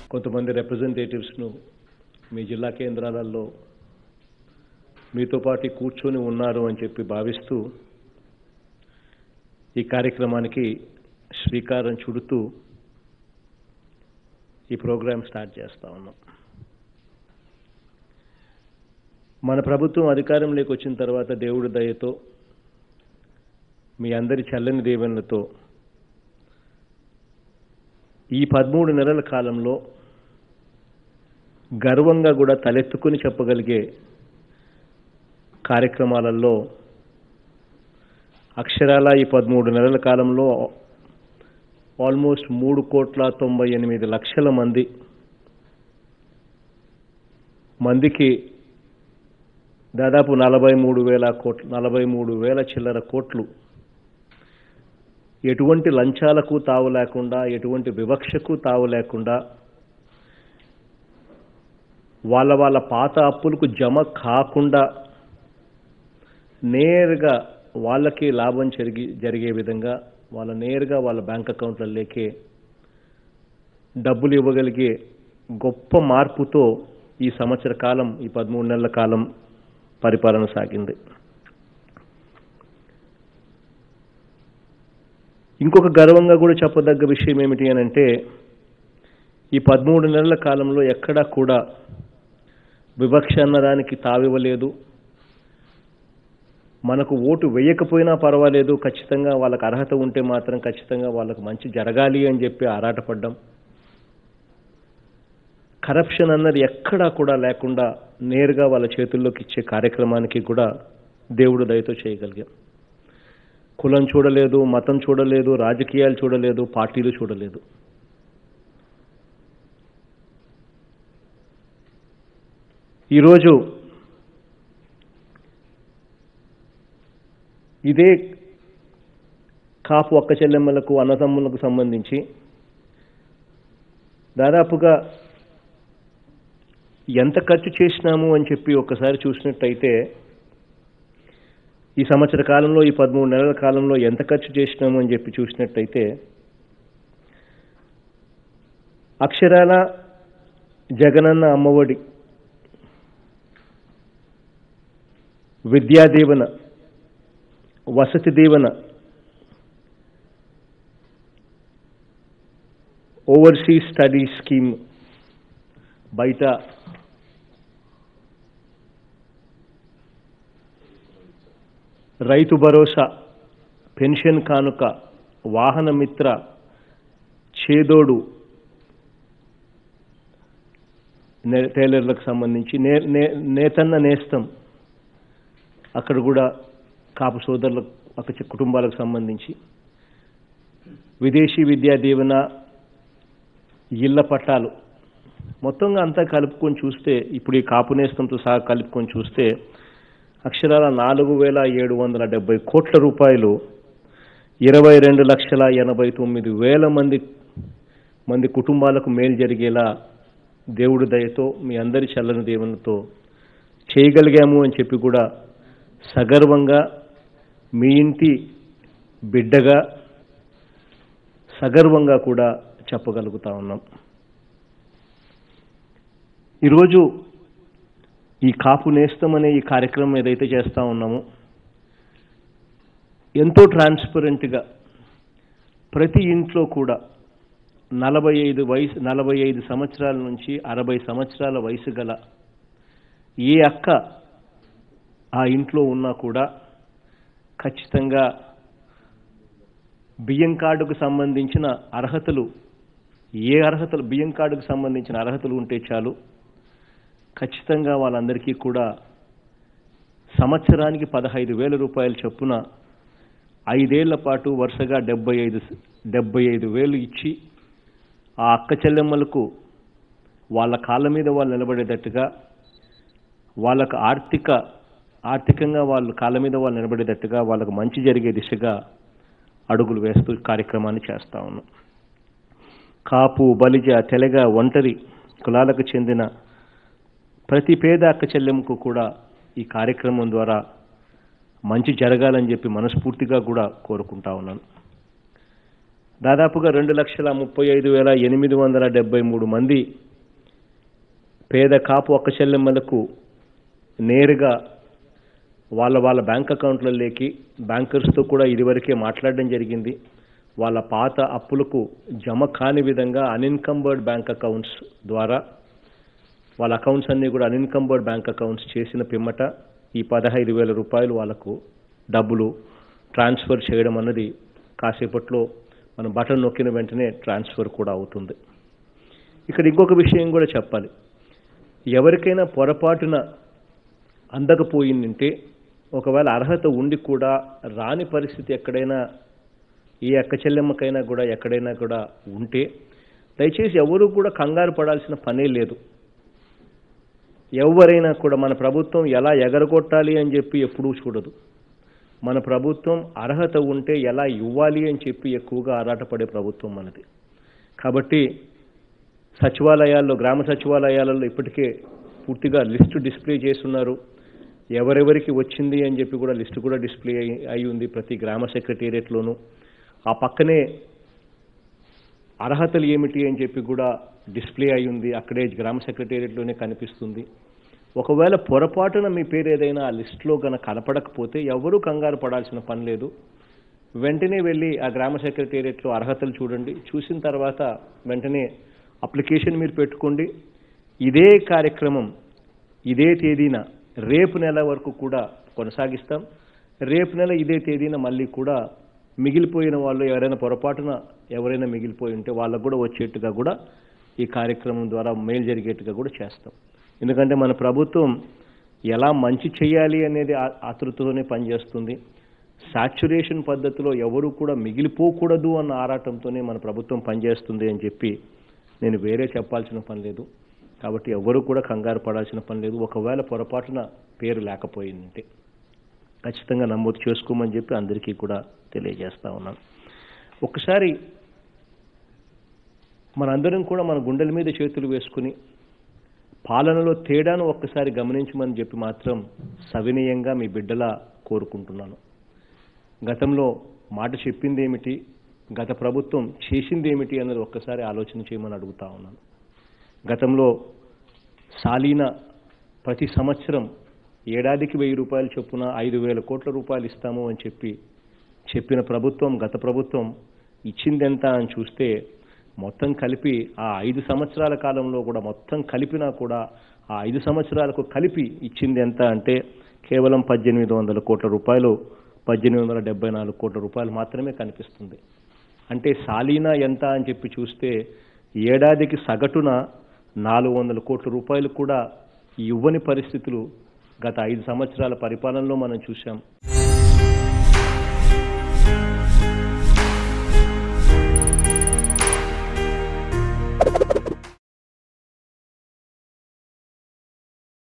కొంతమంది రిప్రజెంటేటివ్స్ను మీ జిల్లా కేంద్రాలలో మీతో పాటు కూర్చొని ఉన్నారు అని చెప్పి భావిస్తూ ఈ కార్యక్రమానికి శ్రీకారం చుడుతూ ఈ ప్రోగ్రాం స్టార్ట్ చేస్తా ఉన్నాం మన ప్రభుత్వం అధికారంలోకి వచ్చిన తర్వాత దేవుడి దయతో మీ అందరి చల్లని దీవెనలతో ఈ పదమూడు నెలల కాలంలో గర్వంగా కూడా తలెత్తుకుని చెప్పగలిగే కార్యక్రమాలలో అక్షరాల ఈ పదమూడు నెలల కాలంలో ఆల్మోస్ట్ మూడు కోట్ల తొంభై ఎనిమిది లక్షల మంది మందికి దాదాపు నలభై మూడు వేల కోట్లు నలభై మూడు వేల చిల్లర కోట్లు ఎటువంటి లంచాలకు తావు లేకుండా ఎటువంటి వివక్షకు తావు లేకుండా వాళ్ళ వాళ్ళ పాత అప్పులకు జమ కాకుండా నేరుగా వాళ్ళకి లాభం జరిగి జరిగే విధంగా వాళ్ళ నేరుగా వాళ్ళ బ్యాంక్ అకౌంట్లలోకే డబ్బులు ఇవ్వగలిగే గొప్ప మార్పుతో ఈ సంవత్సర కాలం ఈ పదమూడు నెలల కాలం పరిపాలన సాగింది ఇంకొక గర్వంగా కూడా చెప్పదగ్గ విషయం ఏమిటి అని అంటే ఈ పదమూడు నెలల కాలంలో ఎక్కడా కూడా వివక్ష అన్నదానికి తావివ్వలేదు మనకు ఓటు వేయకపోయినా పర్వాలేదు ఖచ్చితంగా వాళ్ళకి అర్హత ఉంటే మాత్రం ఖచ్చితంగా వాళ్ళకు మంచి జరగాలి అని చెప్పి ఆరాటపడ్డాం కరప్షన్ అన్నది ఎక్కడా కూడా లేకుండా నేరుగా వాళ్ళ చేతుల్లోకి ఇచ్చే కార్యక్రమానికి కూడా దేవుడు దయతో చేయగలిగాం కులం చూడలేదు మతం చూడలేదు రాజకీయాలు చూడలేదు పార్టీలు చూడలేదు ఈరోజు ఇదే కాపు ఒక్క చెల్లెమ్మలకు అన్నదమ్ములకు సంబంధించి దాదాపుగా ఎంత ఖర్చు చేసినాము అని చెప్పి ఒక్కసారి చూసినట్టయితే ఈ సంవత్సర కాలంలో ఈ పదమూడు నెలల కాలంలో ఎంత ఖర్చు చేసినాము అని చెప్పి చూసినట్టయితే అక్షరాల జగనన్న అమ్మఒడి విద్యా దీవెన వసతి దీవెన ఓవర్సీస్ స్టడీ స్కీమ్ బయట రైతు భరోసా పెన్షన్ కానుక వాహన మిత్ర చేదోడు నే టైలర్లకు సంబంధించి నే నే నేతన్న నేస్తం అక్కడ కూడా కాపు సోదరులకు అక్కడ కుటుంబాలకు సంబంధించి విదేశీ విద్యా దీవెన ఇళ్ల పట్టాలు మొత్తంగా అంతా కలుపుకొని చూస్తే ఇప్పుడు ఈ కాపు నేస్తంతో సహా కలుపుకొని చూస్తే అక్షరాల నాలుగు వేల ఏడు వందల డెబ్బై కోట్ల రూపాయలు ఇరవై రెండు లక్షల ఎనభై తొమ్మిది వేల మంది మంది కుటుంబాలకు మేలు జరిగేలా దేవుడి దయతో మీ అందరి చల్లని దేవునితో చేయగలిగాము అని చెప్పి కూడా సగర్వంగా మీ ఇంటి బిడ్డగా సగర్వంగా కూడా చెప్పగలుగుతా ఉన్నాం ఈరోజు ఈ కాపు నేస్తం అనే ఈ కార్యక్రమం ఏదైతే చేస్తూ ఉన్నామో ఎంతో ట్రాన్స్పరెంట్గా ప్రతి ఇంట్లో కూడా నలభై ఐదు వయసు నలభై ఐదు సంవత్సరాల నుంచి అరవై సంవత్సరాల వయసు గల ఏ అక్క ఆ ఇంట్లో ఉన్నా కూడా ఖచ్చితంగా బియ్యం కార్డుకు సంబంధించిన అర్హతలు ఏ అర్హతలు బియ్యం కార్డుకు సంబంధించిన అర్హతలు ఉంటే చాలు ఖచ్చితంగా వాళ్ళందరికీ కూడా సంవత్సరానికి పదహైదు వేల రూపాయల చొప్పున ఐదేళ్ల పాటు వరుసగా డెబ్బై ఐదు డెబ్బై ఐదు వేలు ఇచ్చి ఆ అక్క చెల్లెమ్మలకు వాళ్ళ కాళ్ళ మీద వాళ్ళు నిలబడేటట్టుగా వాళ్ళకు ఆర్థిక ఆర్థికంగా వాళ్ళు కాళ్ళ మీద వాళ్ళు నిలబడేటట్టుగా వాళ్ళకు మంచి జరిగే దిశగా అడుగులు వేస్తూ కార్యక్రమాన్ని చేస్తా ఉన్నాం కాపు బలిజ తెలగ ఒంటరి కులాలకు చెందిన ప్రతి పేద అక్క చెల్లెమ్మకు కూడా ఈ కార్యక్రమం ద్వారా మంచి జరగాలని చెప్పి మనస్ఫూర్తిగా కూడా కోరుకుంటా ఉన్నాను దాదాపుగా రెండు లక్షల ముప్పై ఐదు వేల ఎనిమిది వందల డెబ్బై మూడు మంది పేద కాపు ఒక్క చెల్లెమ్మలకు నేరుగా వాళ్ళ వాళ్ళ బ్యాంక్ అకౌంట్లలోకి బ్యాంకర్స్తో కూడా ఇదివరకే మాట్లాడడం జరిగింది వాళ్ళ పాత అప్పులకు జమ కాని విధంగా అన్ఇన్కంబర్డ్ బ్యాంక్ అకౌంట్స్ ద్వారా వాళ్ళ అకౌంట్స్ అన్నీ కూడా అన్ఇన్కంబర్డ్ బ్యాంక్ అకౌంట్స్ చేసిన పిమ్మట ఈ పదహైదు వేల రూపాయలు వాళ్ళకు డబ్బులు ట్రాన్స్ఫర్ చేయడం అన్నది కాసేపట్లో మనం బటన్ నొక్కిన వెంటనే ట్రాన్స్ఫర్ కూడా అవుతుంది ఇక్కడ ఇంకొక విషయం కూడా చెప్పాలి ఎవరికైనా పొరపాటున అందకపోయిందంటే ఒకవేళ అర్హత ఉండి కూడా రాని పరిస్థితి ఎక్కడైనా ఏ అక్క చెల్లెమ్మకైనా కూడా ఎక్కడైనా కూడా ఉంటే దయచేసి ఎవరు కూడా కంగారు పడాల్సిన పనే లేదు ఎవరైనా కూడా మన ప్రభుత్వం ఎలా ఎగరగొట్టాలి అని చెప్పి ఎప్పుడూ చూడదు మన ప్రభుత్వం అర్హత ఉంటే ఎలా ఇవ్వాలి అని చెప్పి ఎక్కువగా ఆరాటపడే ప్రభుత్వం మనది కాబట్టి సచివాలయాల్లో గ్రామ సచివాలయాలలో ఇప్పటికే పూర్తిగా లిస్టు డిస్ప్లే చేస్తున్నారు ఎవరెవరికి వచ్చింది అని చెప్పి కూడా లిస్టు కూడా డిస్ప్లే అయి అయి ఉంది ప్రతి గ్రామ సెక్రటేరియట్లోనూ ఆ పక్కనే అర్హతలు ఏమిటి అని చెప్పి కూడా డిస్ప్లే అయి ఉంది అక్కడే గ్రామ సెక్రటేరియట్లోనే కనిపిస్తుంది ఒకవేళ పొరపాటున మీ పేరు ఏదైనా ఆ లిస్టులో కనుక కనపడకపోతే ఎవరూ కంగారు పడాల్సిన పని లేదు వెంటనే వెళ్ళి ఆ గ్రామ సెక్రటేరియట్లో అర్హతలు చూడండి చూసిన తర్వాత వెంటనే అప్లికేషన్ మీరు పెట్టుకోండి ఇదే కార్యక్రమం ఇదే తేదీన రేపు నెల వరకు కూడా కొనసాగిస్తాం రేపు నెల ఇదే తేదీన మళ్ళీ కూడా మిగిలిపోయిన వాళ్ళు ఎవరైనా పొరపాటున ఎవరైనా మిగిలిపోయి ఉంటే వాళ్ళకు కూడా వచ్చేట్టుగా కూడా ఈ కార్యక్రమం ద్వారా మేలు జరిగేట్టుగా కూడా చేస్తాం ఎందుకంటే మన ప్రభుత్వం ఎలా మంచి చేయాలి అనేది ఆ- ఆతృతతోనే పనిచేస్తుంది సాచ్యురేషన్ పద్ధతిలో ఎవరు కూడా మిగిలిపోకూడదు అన్న ఆరాటంతోనే మన ప్రభుత్వం పనిచేస్తుంది అని చెప్పి నేను వేరే చెప్పాల్సిన పని లేదు కాబట్టి ఎవరు కూడా కంగారు పడాల్సిన పని లేదు ఒకవేళ పొరపాటున పేరు లేకపోయిందంటే ఖచ్చితంగా నమోదు చేసుకోమని చెప్పి అందరికీ కూడా తెలియజేస్తా ఉన్నాను ఒకసారి మనందరం కూడా మన గుండెల మీద చేతులు వేసుకుని పాలనలో తేడాను ఒక్కసారి గమనించమని చెప్పి మాత్రం సవినయంగా మీ బిడ్డలా కోరుకుంటున్నాను గతంలో మాట చెప్పింది ఏమిటి గత ప్రభుత్వం చేసింది ఏమిటి అన్నది ఒక్కసారి ఆలోచన చేయమని అడుగుతా ఉన్నాను గతంలో సాలీన ప్రతి సంవత్సరం ఏడాదికి వెయ్యి రూపాయలు చొప్పున ఐదు వేల కోట్ల రూపాయలు ఇస్తాము అని చెప్పి చెప్పిన ప్రభుత్వం గత ప్రభుత్వం ఇచ్చిందెంత అని చూస్తే మొత్తం కలిపి ఆ ఐదు సంవత్సరాల కాలంలో కూడా మొత్తం కలిపినా కూడా ఆ ఐదు సంవత్సరాలకు కలిపి ఇచ్చింది ఎంత అంటే కేవలం పద్దెనిమిది వందల కోట్ల రూపాయలు పద్దెనిమిది వందల డెబ్బై నాలుగు కోట్ల రూపాయలు మాత్రమే కనిపిస్తుంది అంటే సాలీనా ఎంత అని చెప్పి చూస్తే ఏడాదికి సగటున నాలుగు వందల కోట్ల రూపాయలు కూడా ఇవ్వని పరిస్థితులు గత ఐదు సంవత్సరాల పరిపాలనలో మనం చూశాం